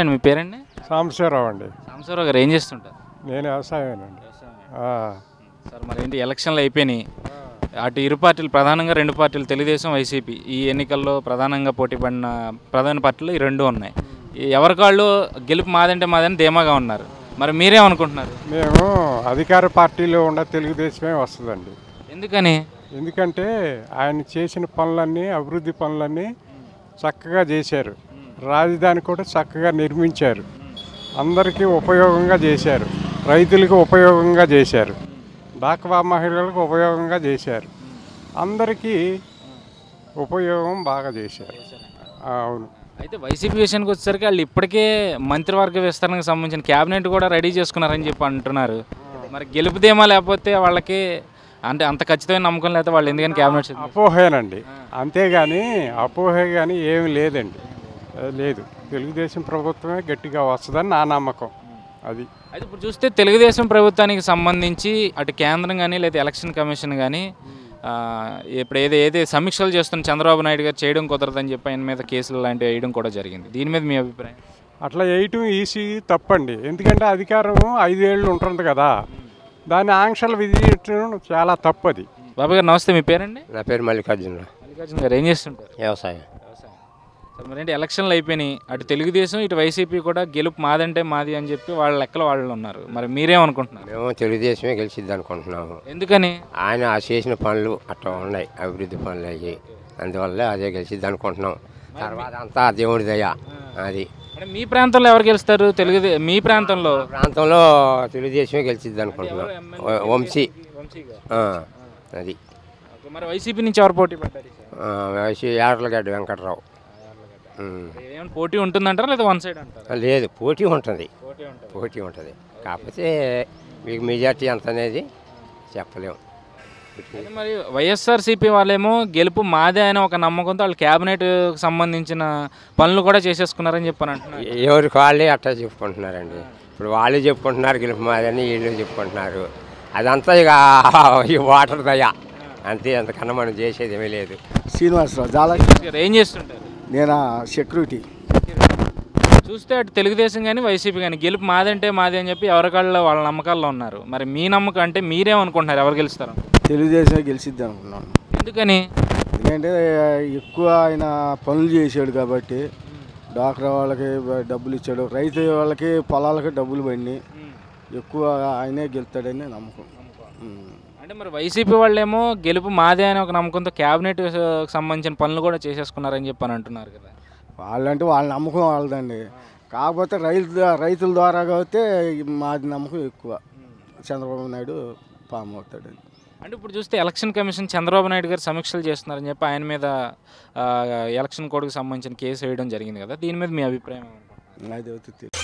అండి మీ పేరండి సాంబశివరావు అండి సాంబశివరావు గారు ఏం చేస్తుంటారు నేను వ్యవసాయమేనండి ఆ, సార్ మరి ఏంటి ఎలక్షన్లు అయిపోయినాయి అటు ఇరు పార్టీలు ప్రధానంగా రెండు పార్టీలు తెలుగుదేశం వైసీపీ ఈ ఎన్నికల్లో ప్రధానంగా పోటీ పడిన ప్రధాన పార్టీలు ఈ రెండు ఉన్నాయి ఈ ఎవరికాళ్ళు గెలుపు మాదంటే మాదని ధీమాగా ఉన్నారు మరి మీరేమనుకుంటున్నారు మేము అధికార పార్టీలో ఉన్న తెలుగుదేశమే వస్తుందండి ఎందుకని ఎందుకంటే ఆయన చేసిన పనులన్నీ అభివృద్ధి పనులన్నీ చక్కగా చేశారు రాజధాని కూడా చక్కగా నిర్మించారు అందరికీ ఉపయోగంగా చేశారు రైతులకు ఉపయోగంగా చేశారు డాక్వా మహిళలకు ఉపయోగంగా చేశారు అందరికీ ఉపయోగం బాగా చేశారు ఆ, అవును అయితే వైసీపీ విషయానికి వచ్చేసరికి వాళ్ళు ఇప్పటికే మంత్రివర్గ విస్తరణకు సంబంధించిన క్యాబినెట్ కూడా రెడీ చేసుకున్నారని చెప్పి అంటున్నారు మరి గెలుపుదేమా లేకపోతే వాళ్ళకి అంటే అంత ఖచ్చితమైన నమ్మకం లేకపోతే వాళ్ళు ఎందుకని క్యాబినెట్ అపోహేనండి అంతేగాని అపోహే కానీ ఏమి లేదండి అది లేదు తెలుగుదేశం ప్రభుత్వమే గట్టిగా వస్తుందని నా నమ్మకం అది అయితే ఇప్పుడు చూస్తే తెలుగుదేశం ప్రభుత్వానికి సంబంధించి అటు కేంద్రం కానీ లేదా ఎలక్షన్ కమిషన్ కానీ ఆ, ఇప్పుడు ఏదో ఏదో సమీక్షలు చేస్తున్న చంద్రబాబు నాయుడు గారు చేయడం కుదరదని చెప్పి ఆయన మీద కేసులు లాంటివి వేయడం కూడా జరిగింది దీని మీద మీ అభిప్రాయం అట్లా వేయటం ఈసీ తప్పండి ఎందుకంటే అధికారం ఐదేళ్ళు ఉంటుంది కదా దాని ఆంక్షలు విధించడం చాలా తప్పది బాబు గారు నమస్తే మీ పేరండి నా పేరు మల్లికార్జున మల్లికార్జున గారు ఏం చేస్తుంటారు వ్యవసాయం సార్ మరేంటి ఎలక్షన్లు అయిపోయినాయి అటు తెలుగుదేశం ఇటు వైసీపీ కూడా గెలుపు మాదంటే మాది అని చెప్పి వాళ్ళ లెక్కలు వాళ్ళు ఉన్నారు మరి మీరేమనుకుంటున్నారు మేము తెలుగుదేశమే గెలిచిద్ది అనుకుంటున్నాము ఎందుకని ఆయన ఆ చేసిన పనులు అట్లా ఉన్నాయి అభివృద్ధి పనులు అయ్యి అందువల్ల అదే గెలిచిద్ది అనుకుంటున్నాం తర్వాత అంతా దేవుడి దయ అది అంటే మీ ప్రాంతంలో ఎవరు గెలుస్తారు తెలుగుదే మీ ప్రాంతంలో ప్రాంతంలో తెలుగుదేశమే గెలిచిద్ది అనుకుంటున్నాం వ- వంశీ ఆ, అది ఓకే, మరి వైసీపీ నుంచి ఎవరు పోటీ పడ్డారు ఈసారి? ఆ, వైసీ యార్లగడ్డ వెంకట్రావు ఉమ్. ఏమైనా పోటీ ఉంటుందంటారా లేదా వన్ సైడ్ అంటారా లేదు పోటీ ఉంటుంది పోటీ ఉంటుంది పోటీ ఉంటుంది కాకపోతే మీకు మెజార్టీ ఎంత అనేది చెప్పలేము అయితే మరి వైఎస్ఆర్సీపీ వాళ్ళేమో గెలుపు మాదే అని ఒక నమ్మకంతో వాళ్ళు క్యాబినెట్ సంబంధించిన పనులు కూడా చేసేసుకున్నారని చెప్పని అంటున్నారు ఎవరికి వాళ్ళే అట్టా చెప్పుకుంటున్నారండి ఇప్పుడు వాళ్ళే చెప్పుకుంటున్నారు గెలుపు మాదని వీళ్ళు చెప్పుకుంటున్నారు అదంతా ఇక ఈ వాటర్ దయ అంతే అంతకన్నా మనం చేసేది ఏమీ లేదు శ్రీనివాసరావు చాలా గారు ఏం చేస్తుంటారు నేను సెక్యూరిటీ చూస్తే అటు తెలుగుదేశం కానీ వైసీపీ కానీ గెలుపు మాదంటే మాది అని చెప్పి ఎవరికాళ్ళలో వాళ్ళ నమ్మకాల్లో ఉన్నారు మరి మీ నమ్మకం అంటే మీరేమనుకుంటున్నారు ఎవరు గెలుస్తారు తెలుగుదేశమే గెలిచిద్ది అనుకున్నాను ఎందుకని ఎందుకంటే ఎక్కువ ఆయన పనులు చేశాడు కాబట్టి డాక్టర్ వాళ్ళకి డబ్బులు ఇచ్చాడు రైతు వాళ్ళకి పొలాలకి డబ్బులు పడినాయి ఎక్కువ ఆయనే గెలుతాడని నమ్మకం ఉమ్. అంటే మరి వైసీపీ వాళ్ళేమో గెలుపు మాదే అని ఒక నమ్మకంతో క్యాబినెట్ సంబంధించిన పనులు కూడా చేసేసుకున్నారని చెప్పి అని అంటున్నారు కదా వాళ్ళంటే వాళ్ళ నమ్మకం వాళ్ళదండి కాకపోతే రైతు రైతుల ద్వారా కాబట్టి మాది నమ్మకం ఎక్కువ చంద్రబాబు నాయుడు పాము అవుతాడని అంటే ఇప్పుడు చూస్తే ఎలక్షన్ కమిషన్ చంద్రబాబు నాయుడు గారు సమీక్షలు చేస్తున్నారని చెప్పి ఆయన మీద ఆ, ఎలక్షన్ కోడ్కి సంబంధించిన కేసు వేయడం జరిగింది కదా దీని మీద మీ అభిప్రాయం ఏమనుకుంటున్నారు? అది అవుతుంది